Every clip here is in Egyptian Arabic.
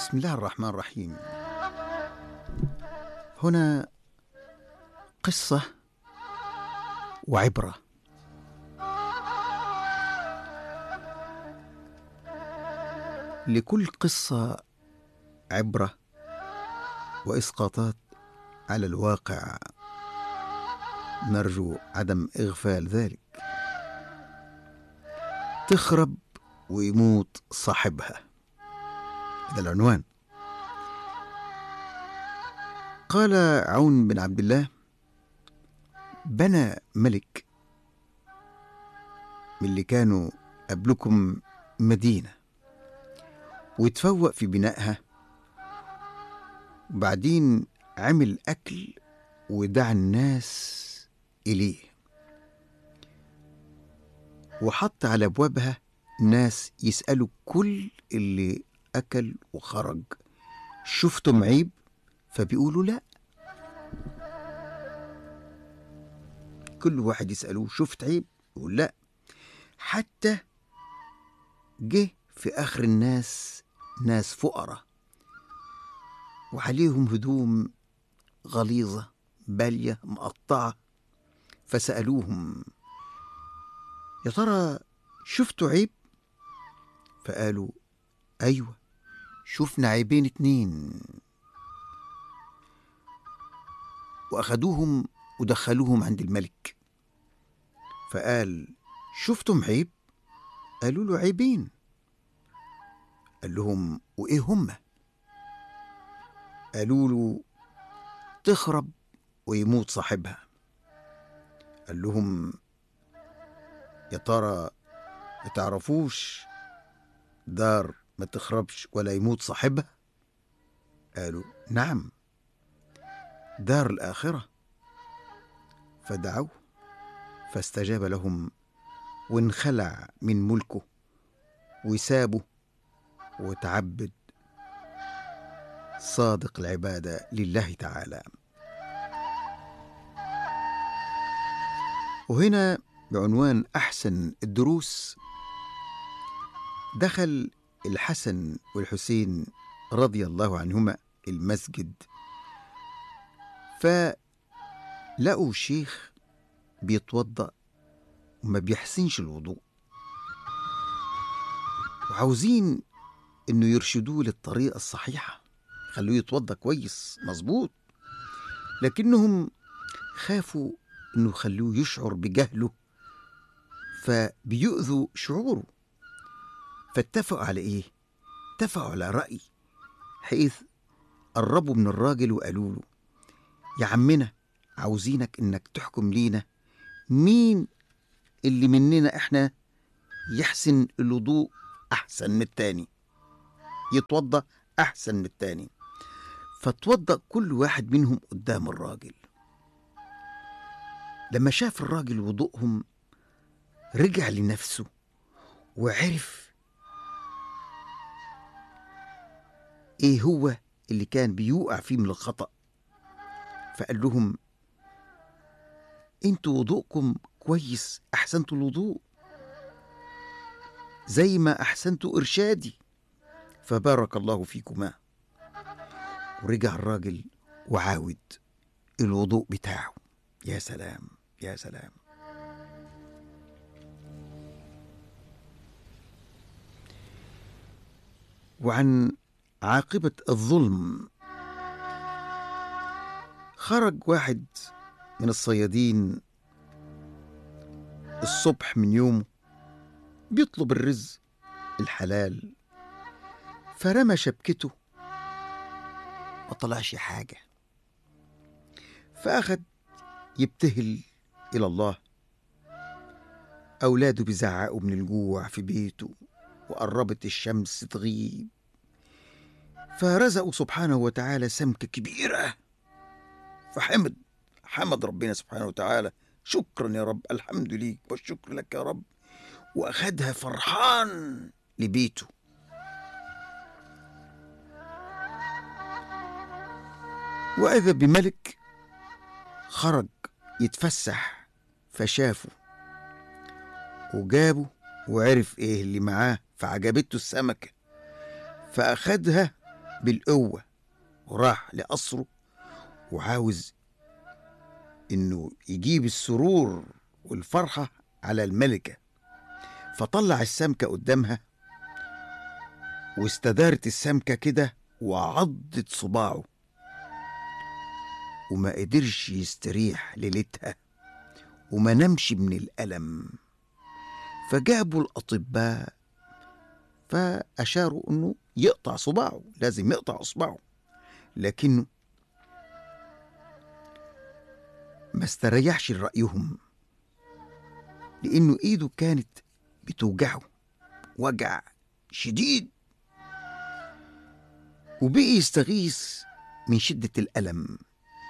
بسم الله الرحمن الرحيم هنا قصة وعبرة لكل قصة عبرة وإسقاطات على الواقع نرجو عدم إغفال ذلك تخرب ويموت صاحبها هذا العنوان قال عون بن عبد الله بنى ملك من اللي كانوا قبلكم مدينة وتفوق في بنائها وبعدين عمل أكل ودعا الناس إليه وحط على أبوابها ناس يسألوا كل اللي أكل وخرج شفتم عيب فبيقولوا لا كل واحد يسألوه شفت عيب يقول لا حتى جه في آخر الناس ناس فقراء وعليهم هدوم غليظة بالية مقطعة فسألوهم يا ترى شفتوا عيب فقالوا أيوة شفنا عيبين اتنين وأخدوهم ودخلوهم عند الملك فقال شفتم عيب قالوا له عيبين قال لهم وإيه هما قالوا له تخرب ويموت صاحبها قال لهم يا ترى ما تعرفوش دار ما تخربش ولا يموت صاحبها قالوا نعم دار الآخرة فدعوه فاستجاب لهم وانخلع من ملكه وسابه وتعبد صادق العبادة لله تعالى وهنا بعنوان أحسن الدروس دخل الحسن والحسين رضي الله عنهما المسجد فلقوا شيخ بيتوضأ وما بيحسنش الوضوء وعاوزين انه يرشدوه للطريقة الصحيحة خلوه يتوضأ كويس مظبوط لكنهم خافوا انه يخلوه يشعر بجهله فبيؤذوا شعوره فاتفقوا على ايه اتفقوا على رأي حيث قربوا من الراجل وقالوا له يا عمنا عاوزينك انك تحكم لينا مين اللي مننا احنا يحسن الوضوء احسن من التاني يتوضا احسن من التاني فتوضا كل واحد منهم قدام الراجل لما شاف الراجل وضوءهم رجع لنفسه وعرف ايه هو اللي كان بيوقع فيه من الخطأ فقال لهم انتوا وضوءكم كويس احسنتوا الوضوء زي ما احسنتوا ارشادي فبارك الله فيكما ورجع الراجل وعاود الوضوء بتاعه يا سلام يا سلام وعن عاقبة الظلم خرج واحد من الصيادين الصبح من يومه بيطلب الرزق الحلال فرمى شبكته ما طلعش حاجة فأخد يبتهل إلى الله أولاده بيزعقوا من الجوع في بيته وقربت الشمس تغيب فرزقوا سبحانه وتعالى سمكة كبيرة فحمد حمد ربنا سبحانه وتعالى شكرا يا رب الحمد ليك والشكر لك يا رب وأخدها فرحان لبيته وإذا بملك خرج يتفسح فشافه وجابه وعرف ايه اللي معاه فعجبته السمكة فأخدها بالقوة وراح لقصره وعاوز إنه يجيب السرور والفرحة على الملكة فطلع السمكة قدامها واستدارت السمكة كده وعضت صباعه وما قدرش يستريح ليلتها وما نمش من الألم فجابوا الأطباء فأشاروا إنه يقطع صباعه لازم يقطع إصبعه لكنه ما استريحش لرأيهم لأنه إيده كانت بتوجعه وجع شديد وبقي يستغيث من شدة الألم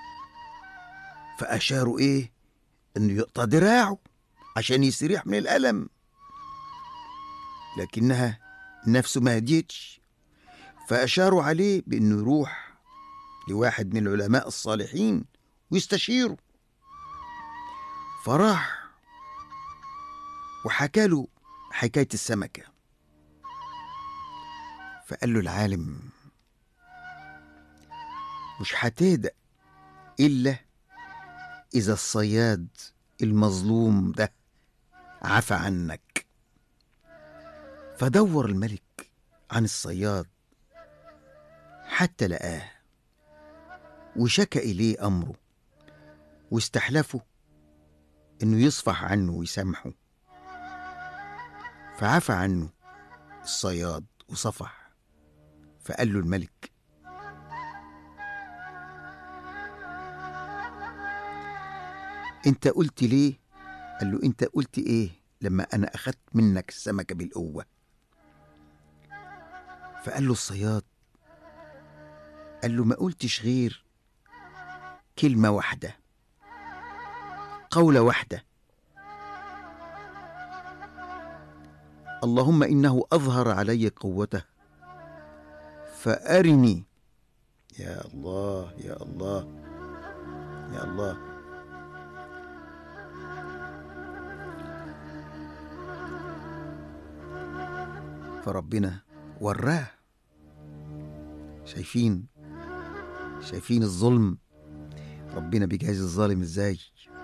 فأشاروا إيه إنه يقطع دراعه عشان يستريح من الألم لكنها نفسه ما هديتش فأشاروا عليه بإنه يروح لواحد من العلماء الصالحين ويستشيره فراح وحكى له حكاية السمكة فقال له العالم مش هتهدأ إلا إذا الصياد المظلوم ده عفى عنك فدور الملك عن الصياد حتى لقاه وشكى إليه أمره واستحلفه إنه يصفح عنه ويسامحه فعفى عنه الصياد وصفح فقال له الملك انت قلت ليه قال له انت قلت ايه لما انا اخدت منك السمكه بالقوه فقال له الصياد قال له ما قلتش غير كلمه واحده قوله واحده اللهم انه اظهر علي قوته فارني يا الله يا الله يا الله فربنا وراه شايفين شايفين الظلم ربنا بيجازي الظالم ازاي